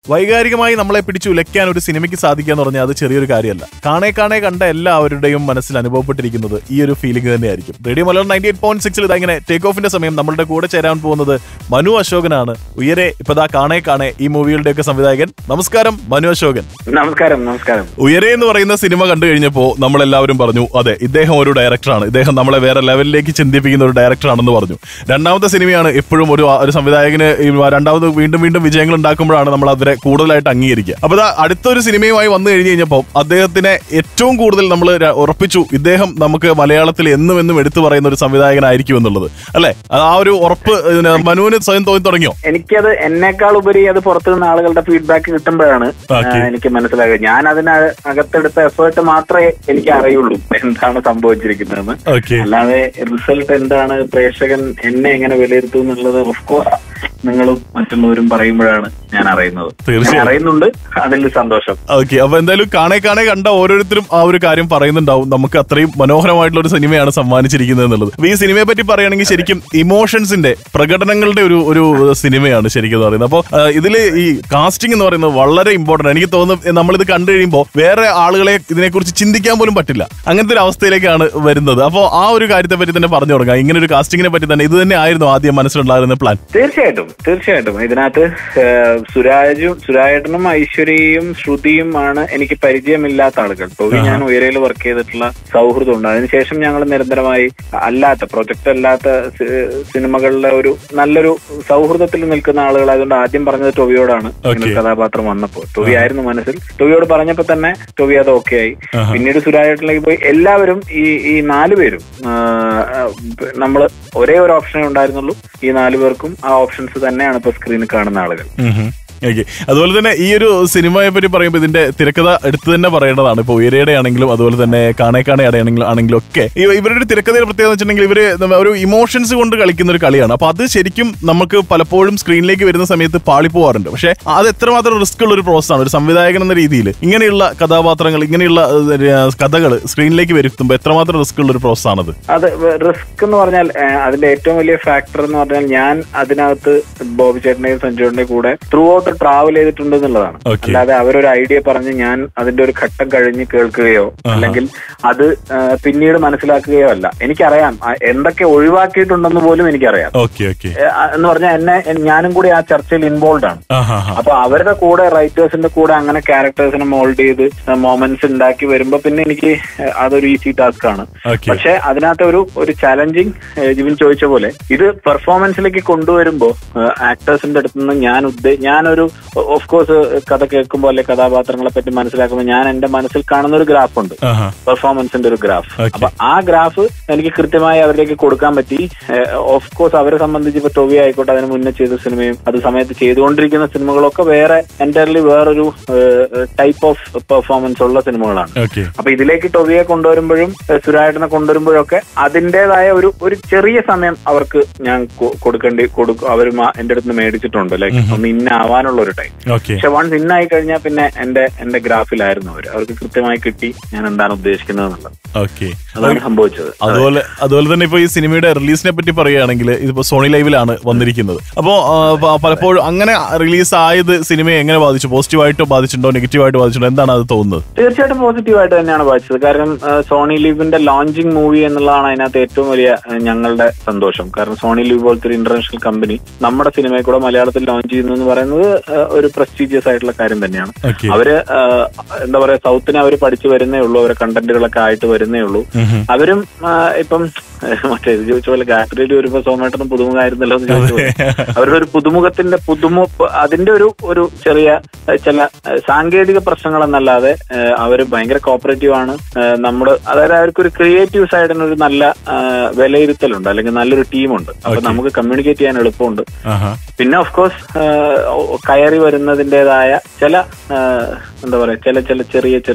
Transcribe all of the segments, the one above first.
വൈകാരികമായി നമ്മളെ പിടിച്ച് ഉലയ്ക്കാൻ ഒരു സിനിമയ്ക്ക് സാധിക്കുക എന്ന് പറഞ്ഞാൽ അത് ചെറിയൊരു കാര്യമല്ല കാണേ കാണേ കണ്ട എല്ലാവരുടെയും മനസ്സിൽ അനുഭവപ്പെട്ടിരിക്കുന്നത് ഈ ഒരു ഫീലിംഗ് തന്നെയായിരിക്കും radio Malayalam ninety eight point സിക്സിൽ ഇതങ്ങനെ ടേക്ക് ഓഫിന്റെ സമയം നമ്മളുടെ കൂടെ ചേരാൻ പോകുന്നത് മനു അശോകനാണ് ഉയരെ ഇപ്പതാ കാണേ കാണേ ഈ മൂവികളുടെയൊക്കെ സംവിധായകൻ നമസ്കാരം മനു അശോകൻ നമസ്കാരം നമസ്കാരം ഉയരെ എന്ന് പറയുന്ന സിനിമ കണ്ടു കഴിഞ്ഞപ്പോൾ നമ്മളെല്ലാവരും പറഞ്ഞു അതെ ഇദ്ദേഹം ഒരു ഡയറക്ടറാണ് ഇദ്ദേഹം നമ്മളെ വേറെ ലെവലിലേക്ക് ചിന്തിപ്പിക്കുന്ന ഒരു ഡയറക്ടറാണെന്ന് പറഞ്ഞു രണ്ടാമത്തെ സിനിമയാണ് എപ്പോഴും ഒരു ഒരു സംവിധായകന് ഈ രണ്ടാമത് വീണ്ടും വീണ്ടും വിജയങ്ങൾ ഉണ്ടാക്കുമ്പോഴാണ് നമ്മൾ അവരെ കൂടുതലായിട്ട് അംഗീകരിക്കുക അപ്പൊ ദാ അടുത്തൊരു സിനിമയുമായി വന്നു കഴിഞ്ഞു കഴിഞ്ഞപ്പോൾ അദ്ദേഹത്തിനെ ഏറ്റവും കൂടുതൽ നമ്മൾ ഉറപ്പിച്ചു ഇദ്ദേഹം നമുക്ക് മലയാളത്തിൽ എന്നും എന്നും എടുത്തു പറയുന്ന ഒരു സംവിധായകനായിരിക്കും എന്നുള്ളത് അല്ലെ ആ ഒരു ഉറപ്പ് ഇതിന് മനുവിന് സ്വയം തോന്നി തുടങ്ങിയോ എനിക്കത് എന്നേക്കാൾ ഉപരി അത് പുറത്തു നിന്ന് ആളുകളുടെ ഫീഡ്ബാക്ക് കിട്ടുമ്പോഴാണ് Okay. ആ, എനിക്ക് മനസ്സിലാകുക ഞാൻ അതിന് അകത്തെടുത്ത എഫേർട്ട് മാത്രമേ എനിക്ക് അറിയുള്ളൂ എന്താണ് സംഭവിച്ചിരിക്കുന്നതെന്ന് ഓക്കെ അല്ലാതെ റിസൾട്ട് എന്താണ് പ്രേക്ഷകൻ എന്നെ എങ്ങനെ വിലയിരുത്തും എന്നുള്ളത് ഓഫ് കോഴ്സ് നിങ്ങളും മറ്റുള്ളവരും പറയുമ്പോഴാണ് ഞാൻ അറിയുന്നത് തീർച്ചയായും. ഞാൻ അറിയുന്നുണ്ട് അതിൽ സന്തോഷം ഓക്കെ അപ്പൊ എന്തായാലും കാണേ കാണേ കണ്ട ഓരോരുത്തരും ആ ഒരു കാര്യം പറയുന്നുണ്ടാവും നമുക്ക് അത്രയും മനോഹരമായിട്ടുള്ള ഒരു സിനിമയാണ് സമ്മാനിച്ചിരിക്കുന്നത് എന്നുള്ളത് അപ്പൊ ഈ സിനിമയെ പറ്റി പറയുകയാണെങ്കിൽ ശരിക്കും ഇമോഷൻസിന്റെ പ്രകടനങ്ങളുടെ ഒരു ഒരു സിനിമയാണ് ശരിക്കും എന്ന് പറയുന്നത് അപ്പോൾ ഇതില് ഈ കാസ്റ്റിംഗ് എന്ന് പറയുന്നത് വളരെ ഇമ്പോർട്ടന്റ് എനിക്ക് തോന്നുന്നു നമ്മളിത് കണ്ടു കഴിയുമ്പോൾ വേറെ ആളുകളെ ഇതിനെക്കുറിച്ച് ചിന്തിക്കാൻ പോലും പറ്റില്ല അങ്ങനത്തെ ഒരു അവസ്ഥയിലേക്കാണ് വരുന്നത് അപ്പോൾ ആ ഒരു കാര്യത്തെ പറ്റി തന്നെ പറഞ്ഞു തുടങ്ങാം ഇങ്ങനെ ഒരു കാസ്റ്റിങ്ങിനെ പറ്റി തന്നെ ഇത് തന്നെ ആയിരുന്നു ആദ്യം മനസ്സിലുണ്ടായിരുന്ന പ്ലാൻ തീർച്ചയായിട്ടും തീർച്ചയായിട്ടും ഇതിനകത്ത് ഏഹ്, സുരാജും സുരാജേട്ടനും ഐശ്വര്യയും ശ്രുതിയും ആണ് എനിക്ക് പരിചയമില്ലാത്ത ആളുകൾ ടോവി ഞാൻ ഉയരയിൽ വർക്ക് ചെയ്തിട്ടുള്ള സൗഹൃദമുണ്ട് അതിനുശേഷം ഞങ്ങൾ നിരന്തരമായി അല്ലാത്ത പ്രൊജക്ട് അല്ലാത്ത സി- സിനിമകളിലെ ഒരു നല്ലൊരു സൗഹൃദത്തിൽ നിൽക്കുന്ന ആളുകളായതുകൊണ്ട് ആദ്യം പറഞ്ഞത് ടൊവിയോടാണ് ഇങ്ങനെ ഒരു കഥാപാത്രം വന്നപ്പോൾ ടൊവി ആയിരുന്നു മനസ്സിൽ ടൊവിയോട് പറഞ്ഞപ്പോൾ തന്നെ ടൊവി അത് ഓക്കെ ആയി പിന്നീട് സുരാജേട്ടനിലേക്ക് പോയി എല്ലാവരും ഈ ഈ നാല് പേരും നമ്മൾ ഒരേ ഒരു ഓപ്ഷനേ ഉണ്ടായിരുന്നുള്ളൂ ഈ നാല് പേർക്കും ആ ഓപ്ഷൻസ് തന്നെയാണ് ഇപ്പൊ സ്ക്രീനിൽ കാണുന്ന ആളുകൾ ഓക്കെ അതുപോലെ തന്നെ ഈ ഒരു സിനിമയെ പറ്റി പറയുമ്പോൾ ഇതിന്റെ തിരക്കഥ എടുത്തു തന്നെ പറയേണ്ടതാണ് ഇപ്പൊ ഉയരയുടെ ആണെങ്കിലും അതുപോലെ തന്നെ കാണേ കാണേ ആണെങ്കിലും ആണെങ്കിലും ഒക്കെ ഈ ഇവരുടെ ഒരു തിരക്കഥയുടെ പ്രത്യേകത എന്ന് വെച്ചിട്ടുണ്ടെങ്കിൽ ഇവര് നമ്മ ഒരു ഇമോഷൻസ് കൊണ്ട് കളിക്കുന്ന ഒരു കളിയാണ് അപ്പൊ അത് ശരിക്കും നമുക്ക് പലപ്പോഴും സ്ക്രീനിലേക്ക് വരുന്ന സമയത്ത് പാളിപ്പോവാറുണ്ട് പക്ഷെ അത് എത്രമാത്രം റിസ്ക് ഉള്ള ഒരു പ്രോസസ്സാണ് ഒരു സംവിധായകൻ എന്ന രീതിയിൽ ഇങ്ങനെയുള്ള കഥാപാത്രങ്ങൾ ഇങ്ങനെയുള്ള കഥകൾ സ്ക്രീനിലേക്ക് വരുത്തുമ്പോൾ എത്രമാത്രം റിസ്ക് ഉള്ള ഒരു പ്രോസസ്സാണത് അത് റിസ്ക് എന്ന് പറഞ്ഞാൽ ഏഹ്, അതിന്റെ ഏറ്റവും വലിയ ഫാക്ടർ എന്ന് പറഞ്ഞാൽ ഞാൻ അതിനകത്ത് ബോബി ചേട്ടന്റെയും സഞ്ജുവിന്റെയും കൂടെ ത്രൂ ഔട്ട് ട്രാവൽ ചെയ്തിട്ടുണ്ട് എന്നുള്ളതാണ് Okay. അല്ലാതെ അവരൊരു ഐഡിയ പറഞ്ഞ് ഞാൻ അതിന്റെ ഒരു ഘട്ടം കഴിഞ്ഞ് കേൾക്കുകയോ അല്ലെങ്കിൽ അത് ഏഹ്, പിന്നീട് മനസ്സിലാക്കുകയോ അല്ല എനിക്കറിയാം ആ, എന്തൊക്കെ ഒഴിവാക്കിയിട്ടുണ്ടെന്ന് പോലും എനിക്കറിയാം ഓക്കെ ഓക്കെ ഏഹ്, ആ, എന്ന് പറഞ്ഞാൽ എന്നെ ഞാനും കൂടി ആ ചർച്ചയിൽ ഇൻവോൾവ് ആണ് ആ ഹാ ഹാ അപ്പൊ അവരുടെ കൂടെ റൈറ്റേഴ്സിന്റെ കൂടെ അങ്ങനെ ക്യാരക്ടേഴ്സിനെ മോൾഡ് ചെയ്ത് മൊമെന്റ്സ് ഉണ്ടാക്കി വരുമ്പോ പിന്നെ എനിക്ക് അതൊരു ഈസി ടാസ്ക് ആണ് ഓക്കെ പക്ഷെ അതിനകത്ത് ഒരു ഒരു ചലഞ്ചിങ് ജിവിൻ ചോദിച്ച പോലെ ഇത് പെർഫോമൻസിലേക്ക് കൊണ്ടുവരുമ്പോ ആക്ടേഴ്സിന്റെ അടുത്ത് നിന്ന് ഞാൻ ഉദ്ദേ ഞാനൊരു ഓഫ് കോഴ്സ് കഥ കേൾക്കുമ്പോൾ അല്ലെ കഥാപാത്രങ്ങളെ പറ്റി മനസ്സിലാക്കുമ്പോൾ ഞാൻ എന്റെ മനസ്സിൽ കാണുന്ന ഒരു ഗ്രാഫ് ഉണ്ട് ആഹാ പെർഫോമൻസിന്റെ ഒരു ഗ്രാഫ് Okay. അപ്പൊ ആ ഗ്രാഫ് എനിക്ക് കൃത്യമായി അവരിലേക്ക് കൊടുക്കാൻ പറ്റി ഓഫ് കോഴ്സ് അവരെ സംബന്ധിച്ച് ഇപ്പൊ ടൊവി ആയിക്കോട്ടെ അതിന് മുന്നേ ചെയ്ത സിനിമയും അത് സമയത്ത് ചെയ്തുകൊണ്ടിരിക്കുന്ന സിനിമകളൊക്കെ വേറെ എൻറ്റയർലി വേറൊരു ടൈപ്പ് ഓഫ് പെർഫോമൻസ് ഉള്ള സിനിമകളാണ് ഓക്കെ അപ്പൊ ഇതിലേക്ക് ടൊവിയെ കൊണ്ടുവരുമ്പോഴും ഏഹ്, സുരായേട്ടനെ കൊണ്ടുവരുമ്പോഴൊക്കെ അതിന്റേതായ ഒരു ഒരു ചെറിയ സമയം അവർക്ക് ഞാൻ കൊ- കൊടുക്കേണ്ടി കൊടുക്കും അവർ എന്റെ അടുത്ത് മേടിച്ചിട്ടുണ്ട് ലൈക്ക് ഒന്ന് ഇന്ന ആവാനുള്ള ഒരു ടൈം ഓക്കെ പക്ഷെ വൺസ് ഇന്നായി കഴിഞ്ഞാൽ പിന്നെ എന്റെ എന്റെ ഗ്രാഫിലായിരുന്നു അവർ അവർക്ക് കൃത്യമായി കിട്ടി ഞാൻ എന്താണ് ഉദ്ദേശിക്കുന്നത് എന്നുള്ളത് ഓക്കെ അതാണ് സംഭവിച്ചത് അതുപോലെ അതുപോലെ തന്നെ ഇപ്പൊ ഈ സിനിമയുടെ റിലീസിനെ പറ്റി പറയുകയാണെങ്കിൽ ഇതിപ്പോ സോണി ലൈവിലാണ് വന്നിരിക്കുന്നത് അപ്പോ ആ, പ- പലപ്പോഴും അങ്ങനെ റിലീസ് ആയത് സിനിമയെ എങ്ങനെ ബാധിച്ചു പോസിറ്റീവായിട്ടോ ബാധിച്ചിട്ടുണ്ടോ നെഗറ്റീവായിട്ട് ബാധിച്ചിട്ടുണ്ടോ എന്താണ് അത് തോന്നുന്നത് തീർച്ചയായിട്ടും പോസിറ്റീവായിട്ട് തന്നെയാണ് വായിച്ചത് കാരണം ആ, സോണി ലീവിന്റെ ലോഞ്ചിങ് മൂവി എന്നുള്ളതാണ് അതിനകത്ത് ഏറ്റവും വലിയ ആ, ഞങ്ങളുടെ സന്തോഷം കാരണം സോണി ലീവ് പോലത്തെ ഒരു ഇന്റർനാഷണൽ കമ്പനി നമ്മുടെ സിനിമയെ കൂടെ മലയാളത്തിൽ ലോഞ്ച് ചെയ്യുന്നു എന്ന് പറയുന്നത് ആ, ഒരു പ്രസ്റ്റീജിയസ് ആയിട്ടുള്ള കാര്യം തന്നെയാണ് ഓക്കെ അവര് ആ, എന്താ പറയാ സൗത്തിനെ അവർ പഠിച്ചു വരുന്നേ ഉള്ളൂ അവരെ കണ്ടന്റുകളൊക്കെ ആയിട്ട് വരുന്നേ ഉള്ളൂ അവരും ആ, ഇപ്പം മറ്റേ ഇത് ചോദിച്ച പോലെ ഗാത്രിയിൽ വരുമ്പോ സോമേട്ടനും പുതുമുഖമായിരുന്നല്ലോ എന്ന് ചോദിച്ച പോലെ അവരുടെ ഒരു പുതുമുഖത്തിന്റെ പുതുമു അതിന്റെ ഒരു ഒരു ചെറിയ ഏഹ്, ചില ഏഹ്, സാങ്കേതിക പ്രശ്നങ്ങൾ എന്നല്ലാതെ ഏഹ്, അവര് ഭയങ്കര കോപ്പറേറ്റീവ് ആണ് ഏഹ്, നമ്മുടെ അതായത് അവർക്ക് ഒരു ക്രിയേറ്റീവ് സൈഡിന് ഒരു നല്ല ഏഹ്, വിലയിരുത്തലുണ്ട് അല്ലെങ്കിൽ നല്ലൊരു ടീമുണ്ട് അപ്പൊ Okay. നമുക്ക് കമ്മ്യൂണിക്കേറ്റ് ചെയ്യാൻ എളുപ്പമുണ്ട് ആഹാ പിന്നെ ഓഫ് കോഴ്സ് കയറി വരുന്നതിൻ്റെതായ ചില ഏഹ്, എന്താ പറയാ ചില ചില ചെറിയ ചെറിയ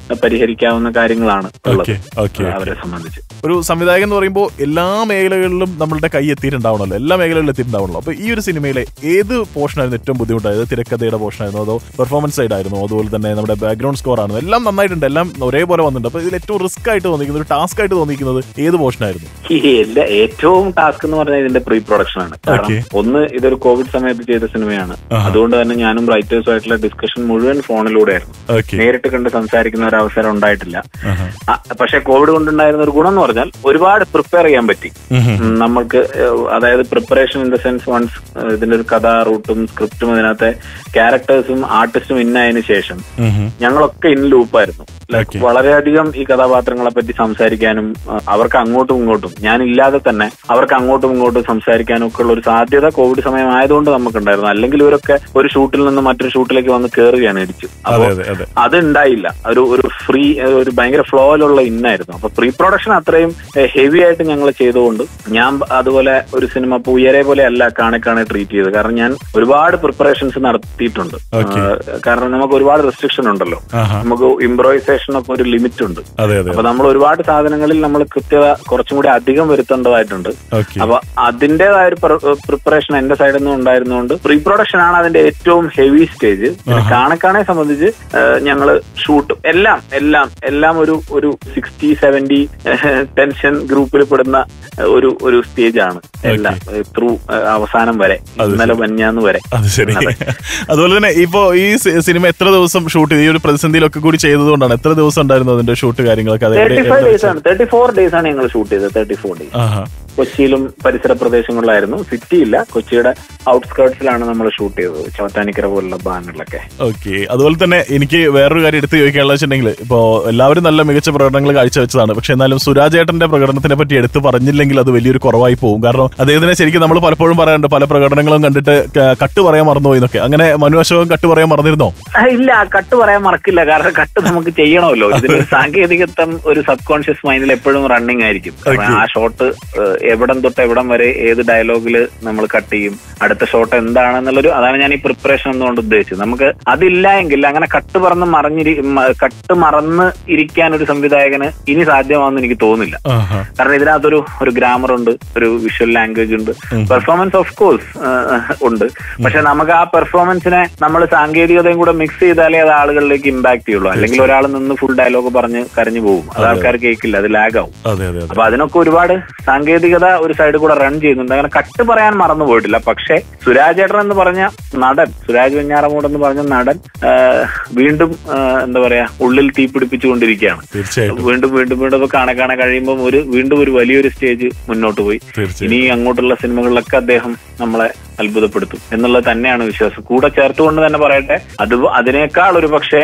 പരിഹരിക്കാവുന്ന കാര്യങ്ങളാണ് ഉള്ളത് ഓക്കെ ഓക്കെ അവരെ സംബന്ധിച്ച് ഒരു സംവിധായകൻ എന്ന് പറയുമ്പോൾ എല്ലാ മേഖലകളിലും നമ്മളുടെ കൈ എത്തിയിട്ടുണ്ടാവണമല്ലോ എല്ലാ മേഖലകളിലും എത്തിയിട്ടുണ്ടാവണല്ലോ അപ്പൊ ഈ ഒരു സിനിമയിലെ ഏത് പോർഷനായിരുന്നു ഏറ്റവും ബുദ്ധിമുട്ടായത് തിരക്കഥയുടെ പോർഷനായിരുന്നു അതോ പെർഫോമൻസ് സൈഡ് ആയിരുന്നു അതുപോലെ തന്നെ നമ്മുടെ ബാക്ക്ഗ്രൗണ്ട് സ്കോർ ആണ് എല്ലാം നന്നായിട്ടുണ്ട് എല്ലാം ഒരേപോലെ വന്നിട്ടുണ്ട് അപ്പൊ ഇതിൽ ഏറ്റവും റിസ്ക് ആയിട്ട് തോന്നിക്കുന്നത് ഒരു ടാസ്ക് ആയിട്ട് തോന്നിക്കുന്നത് ഏത് പോർഷനായിരുന്നു ഈ എല്ലാ ഏറ്റവും ടാസ്ക് എന്ന് പറഞ്ഞാൽ ഇതിന്റെ പ്രീ പ്രൊഡക്ഷൻ ആണ് കാരണം Okay. ഒന്ന് ഇതൊരു കോവിഡ് സമയത്ത് ചെയ്ത സിനിമയാണ് ആഹാ. അതുകൊണ്ട് തന്നെ ഞാനും റൈറ്റേഴ്സും ആയിട്ടുള്ള ഡിസ്കഷൻ മുഴുവൻ ഫോണിലൂടെയായിരുന്നു ഓക്കെ നേരിട്ട് കണ്ട് സംസാരിക്കുന്ന ഒരു അവസരം ഉണ്ടായിട്ടില്ല ആ, പക്ഷെ കോവിഡ് കൊണ്ടുണ്ടായിരുന്ന ഒരു ഗുണം എന്ന് പറഞ്ഞാൽ ഒരുപാട് പ്രിപ്പയർ ചെയ്യാൻ പറ്റി ഉം, നമ്മൾക്ക് ഏഹ്, അതായത് preparation in the sense once ഇതിന്റെ ഒരു കഥ റൂട്ടും സ്ക്രിപ്റ്റും അതിനകത്തെ ക്യാരക്ടേഴ്സും ആർട്ടിസ്റ്റും ഇന്നായതിനു ശേഷം ഞങ്ങളൊക്കെ ഇൻ ലൂപ്പായിരുന്നു ലൈക്ക് Okay. വളരെയധികം ഈ കഥാപാത്രങ്ങളെ പറ്റി സംസാരിക്കാനും ആ, അവർക്ക് അങ്ങോട്ടും ഇങ്ങോട്ടും ഞാനില്ലാതെ തന്നെ അവർക്ക് അങ്ങോട്ടും ഇങ്ങോട്ടും സംസാരിക്കാനും ഒക്കെ ഉള്ള ഒരു സാധ്യത കോവിഡ് സമയം ആയതുകൊണ്ട് നമുക്കുണ്ടായിരുന്നു അല്ലെങ്കിൽ ഇവരൊക്കെ ഒരു ഷൂട്ടിൽ നിന്ന് മറ്റൊരു ഷൂട്ടിലേക്ക് വന്ന് കയറുകയാണ് ഇടിച്ചു അതെ അപ്പോ അതെ അതെ അത് ഉണ്ടായില്ല ഒരു ഒരു ഫ്രീ ഒരു ഭയങ്കര ഫ്ലോയിലുള്ള ഇന്നായിരുന്നു അപ്പൊ പ്രീ പ്രൊഡക്ഷൻ അത്രയും ഹെവി ആയിട്ട് ഞങ്ങൾ ചെയ്തുകൊണ്ട് ഞാൻ ബ- അതുപോലെ ഒരു സിനിമ ഇപ്പൊ ഉയരെ പോലെ അല്ല കാണെ കാണെ ട്രീറ്റ് ചെയ്തത് കാരണം ഞാൻ ഒരുപാട് പ്രിപ്പറേഷൻസ് നടത്തിയിട്ടുണ്ട് Okay. ആ, കാരണം നമുക്ക് ഒരുപാട് റെസ്ട്രിക്ഷൻ ഉണ്ടല്ലോ ആഹാ. നമുക്ക് ഇംപ്രോവൈസേഷൻ ഒക്കെ ഒരു ലിമിറ്റ് ഉണ്ട് അതെ അതെ അപ്പൊ നമ്മൾ ഒരുപാട് സാധനങ്ങളിൽ നമ്മൾ കൃത്യത കുറച്ചും കൂടി അധികം വരുത്തേണ്ടതായിട്ടുണ്ട് ഓക്കെ അപ്പൊ അതിന്റേതായ ഒരു പ്രിപ്പറേഷൻ എന്റെ സൈഡിൽ നിന്നും ഉണ്ടായിരുന്നുകൊണ്ട് പ്രീ പ്രൊഡക്ഷൻ ആണ് അതിന്റെ ഏറ്റവും ഹെവി സ്റ്റേജ് പിന്നെ കാണക്കാണെ സംബന്ധിച്ച് ഞങ്ങൾ ഷൂട്ട് എല്ലാം എല്ലാം എല്ലാം ഒരു ഒരു സിക്സ്റ്റി സെവന്റി ടെൻഷൻ ഗ്രൂപ്പിൽ പെടുന്ന ഏഹ്, ഒരു ഒരു സ്റ്റേജ് ആണ് എല്ലാം ത്രൂ അവസാനം വരെ ഇന്നലെ മഞ്ഞാന്ന് വരെ അത് ശരി അതുപോലെ തന്നെ ഇപ്പോ ഈ സി- സിനിമ എത്ര ദിവസം ഷൂട്ട് ചെയ്തു ഈ ഒരു പ്രതിസന്ധിയിലൊക്കെ കൂടി ചെയ്തതുകൊണ്ടാണ് എത്ര ദിവസം ഉണ്ടായിരുന്നു അതിന്റെ ഷൂട്ട് കാര്യങ്ങളൊക്കെ അത് എവിടെ- തേർട്ടി ഫൈവ് എവിടെ ഡേയ്സ് ആണ് തേർട്ടി ഫോർ ഡേയ്സ് ആണ് ഞങ്ങൾ ഷൂട്ട് ചെയ്തത് തേർട്ടി ഫോർ ഡേയ്സ് ആഹാ. കൊച്ചിയിലും പരിസര പ്രദേശങ്ങളിലായിരുന്നു സിറ്റി ഇല്ല കൊച്ചിയുടെ ഔട്ട്സ്കേർട്സിലാണ് നമ്മൾ ഷൂട്ട് ചെയ്തത് ചോറ്റാനിക്കര പോലുള്ള ബാനറിലൊക്കെ ഓക്കെ അതുപോലെ തന്നെ എനിക്ക് വേറൊരു കാര്യം എടുത്ത് ചോദിക്കാനുള്ള വെച്ചിട്ടുണ്ടെങ്കിൽ ഇപ്പോ എല്ലാവരും നല്ല മികച്ച പ്രകടനങ്ങൾ കാഴ്ചവെച്ചതാണ് പക്ഷെ എന്നാലും സുരാജ് ഏട്ടന്റെ പ്രകടനത്തിനെ പറ്റി എടുത്ത് പറഞ്ഞില്ലെങ്കിൽ അത് വലിയൊരു കുറവായി പോകും കാരണം അദ്ദേഹത്തിനെ ശരിക്കും നമ്മൾ പലപ്പോഴും പറയാറുണ്ട് പല പ്രകടനങ്ങളും കണ്ടിട്ട് ക- കട്ട് പറയാൻ മറന്നുപോയി എന്നൊക്കെ അങ്ങനെ മനു അശോകൻ കട്ട് പറയാൻ മറന്നിരുന്നോ ആ, ഇല്ല കട്ട് പറയാൻ മറക്കില്ല കാരണം കട്ട് നമുക്ക് ചെയ്യണമല്ലോ ഇതിന്റെ സാങ്കേതികത്വം ഒരു സബ് കോൺഷ്യസ് മൈൻഡിൽ എപ്പോഴും റണ്ണിങ് ആയിരിക്കും കാരണം ആ ഷോട്ട് എവിടം തൊട്ട് എവിടം വരെ ഏത് ഡയലോഗില് നമ്മൾ കട്ട് ചെയ്യും അടുത്ത ഷോട്ട് എന്താണെന്നുള്ളൊരു അതാണ് ഞാൻ ഈ പ്രിപ്പറേഷൻ എന്നുകൊണ്ട് ഉദ്ദേശിച്ചത് നമുക്ക് അതില്ല എങ്കിൽ അങ്ങനെ കട്ട് പറന്ന് മറഞ്ഞിരി മ- കട്ട് മറന്ന് ഇരിക്കാൻ ഒരു സംവിധായകന് ഇനി സാധ്യമാണെന്ന് എനിക്ക് തോന്നുന്നില്ല ആഹാ. കാരണം ഇതിനകത്തൊരു ഒരു ഗ്രാമർ ഉണ്ട് ഒരു വിഷ്വൽ ലാംഗ്വേജ് ഉണ്ട് പെർഫോമൻസ് ഓഫ് കോഴ്സ് ഉണ്ട് പക്ഷെ നമുക്ക് ആ പെർഫോമൻസിനെ നമ്മൾ സാങ്കേതികതയും കൂടെ മിക്സ് ചെയ്താലേ അത് ആളുകളിലേക്ക് ഇമ്പാക്ട് ചെയ്യുള്ളൂ അല്ലെങ്കിൽ ഒരാൾ നിന്ന് ഫുൾ ഡയലോഗ് പറഞ്ഞ് കരഞ്ഞു പോകും അത് ആൾക്കാർ കേൾക്കില്ല അത് ലാഗ് ആവും അതെ അതെ അതെ അപ്പൊ അതിനൊക്കെ ഒരുപാട് സാങ്കേതികത ഒരു സൈഡിൽ കൂടെ റൺ ചെയ്യുന്നുണ്ട് അങ്ങനെ കട്ട് പറയാൻ മറന്നു പോയിട്ടില്ല പക്ഷേ സുരാജ് ഏട്ടൻ എന്ന് പറഞ്ഞ നടൻ സുരാജ് വെഞ്ഞാറമൂട് എന്ന് പറഞ്ഞ നടൻ ആ, വീണ്ടും ആ, എന്താ പറയാ ഉള്ളിൽ തീ പിടിപ്പിച്ചുകൊണ്ടിരിക്കുകയാണ് തീർച്ചയായിട്ടും വീണ്ടും വീണ്ടും വീണ്ടും ഇപ്പൊ കാണെ കാണെ കഴിയുമ്പോൾ ഒരു വീണ്ടും ഒരു വലിയൊരു സ്റ്റേജ് മുന്നോട്ട് പോയി തീർച്ചയായും ഇനി അങ്ങോട്ടുള്ള സിനിമകളിലൊക്കെ അദ്ദേഹം നമ്മളെ അത്ഭുതപ്പെടുത്തും എന്നുള്ളത് തന്നെയാണ് വിശ്വാസം കൂടെ ചേർത്തുകൊണ്ട് തന്നെ പറയട്ടെ അത് അതിനേക്കാൾ ഒരു പക്ഷേ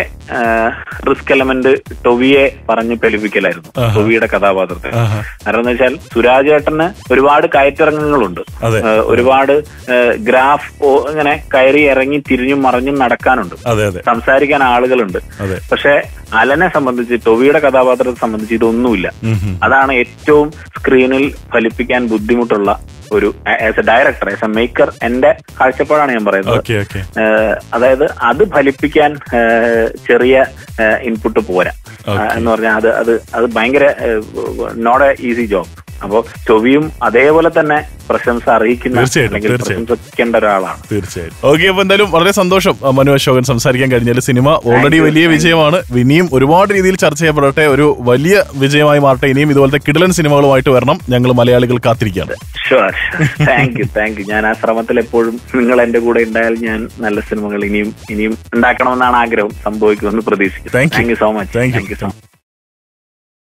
റിസ്ക് എലമെന്റ് ടൊവിയെ പറഞ്ഞ് ഫലിപ്പിക്കലായിരുന്നു ടൊവിയുടെ കഥാപാത്രത്തെ ആഹാ. കാരണം എന്ന് വെച്ചാൽ സുരാജ് ഏട്ടന് ഒരുപാട് കയറ്റിറങ്ങങ്ങളുണ്ട് അതെ. ഏഹ് ഒരുപാട് ഗ്രാഫ് ഇങ്ങനെ കയറി ഇറങ്ങി തിരിഞ്ഞും മറിഞ്ഞും നടക്കാനുണ്ട് അതെ അതെ സംസാരിക്കാൻ ആളുകളുണ്ട് അതെ പക്ഷെ അലനെ സംബന്ധിച്ച് ടൊവിയുടെ കഥാപാത്രത്തെ സംബന്ധിച്ച് ഇതൊന്നുമില്ല ഉം ഉം. അതാണ് ഏറ്റവും സ്ക്രീനിൽ ഫലിപ്പിക്കാൻ ബുദ്ധിമുട്ടുള്ള ഒരു as a director as a maker എന്റെ കാഴ്ചപ്പാടാണ് ഞാൻ പറയുന്നത് ഓക്കെ ഓക്കെ ഏഹ് അതായത് അത് ഫലിപ്പിക്കാൻ ഏഹ് ചെറിയ ഇൻപുട്ട് പോരാ Okay. എന്ന് പറഞ്ഞാൽ അത് അത് അത് ഭയങ്കര നോട്ട് എ ഈസി ജോബ് അപ്പോ ചൊവിയും അതേപോലെ തന്നെ പ്രശംസ അർഹിക്കുന്ന തീർച്ചയായിട്ടും, അല്ലെങ്കിൽ തീർച്ചയായും. പ്രശംസിക്കേണ്ട ഒരാളാണ് തീർച്ചയായും ഓക്കെ അപ്പൊ എന്തായാലും വളരെ സന്തോഷം അഹ് മനു അശോകൻ സംസാരിക്കാൻ കഴിഞ്ഞാൽ സിനിമ ഓൾറെഡി you, വലിയ thank you. വിജയമാണ് ഇനിയും ഒരുപാട് രീതിയിൽ ചർച്ച ചെയ്യപ്പെടട്ടെ ഒരു വലിയ വിജയമായി മാറട്ടെ ഇനിയും ഇതുപോലത്തെ കിടലൻ സിനിമകളുമായിട്ട് വരണം ഞങ്ങൾ മലയാളികൾ കാത്തിരിക്കുകയാണ് sure thank you thank you ഞാൻ ആ ശ്രമത്തിൽ എപ്പോഴും നിങ്ങൾ എന്റെ കൂടെ ഉണ്ടായാൽ ഞാൻ നല്ല സിനിമകൾ ഇനിയും ഇനിയും ഉണ്ടാക്കണമെന്നാണ് ആഗ്രഹം സംഭവിക്കുമെന്ന് പ്രതീക്ഷിക്കുന്നു Thank you. Thank you so much Thank you. Thank you so much